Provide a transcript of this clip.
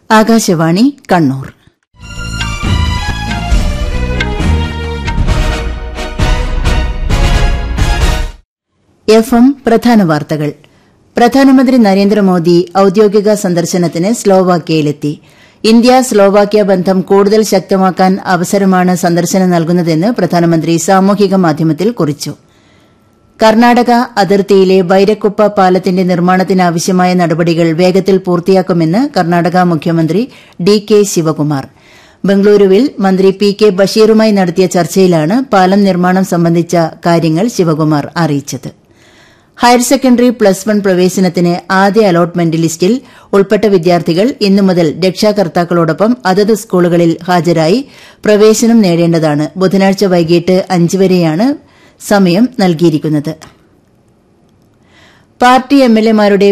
Akashvani Kannur F M പ്രധാന വാർത്തകൾ പ്രധാനമന്ത്രി നരേന്ദ്രമോദി ഔദ്യോഗിക സന്ദർശനത്തിന് സ്ലോവാക്യയിലെത്തി ഇന്ത്യ സ്ലോവാക്യ ബന്ധം കൂടുതൽ ശക്തമാക്കാൻ അവസരമാണ് സന്ദർശനം നൽകുന്നതെന്ന് പ്രധാനമന്ത്രി സാമൂഹിക മാധ്യമത്തിൽ കുറിച്ചു കർണാടക അതിർത്തിയിലെ ബൈരക്കുപ്പ പാലത്തിന്റെ നിർമ്മാണത്തിനാവശ്യമായ നടപടികൾ വേഗത്തിൽ പൂർത്തിയാക്കുമെന്ന് കർണാടക മുഖ്യമന്ത്രി ഡി കെ ശിവകുമാർ ബംഗളൂരുവിൽ മന്ത്രി പി കെ ബഷീറുമായി നടത്തിയ ചർച്ചയിലാണ് പാലം നിർമ്മാണം സംബന്ധിച്ച കാര്യങ്ങൾ ശിവകുമാർ അറിയിച്ചത് ഹയർ സെക്കൻഡറി പ്ലസ് വൺ പ്രവേശനത്തിന് ആദ്യ അലോട്ട്മെന്റ് ലിസ്റ്റിൽ ഉൾപ്പെട്ട വിദ്യാർത്ഥികൾ ഇന്നു മുതൽ രക്ഷാകർത്താക്കളോടൊപ്പം അതത് സ്കൂളുകളിൽ ഹാജരായി പ്രവേശനം നേടേണ്ടതാണ് ബുധനാഴ്ച വൈകിട്ട് അഞ്ച് വരെയാണ് സമയം നൽകിയിരിക്കുന്നത് പാർട്ടി എംഎൽഎമാരുടെ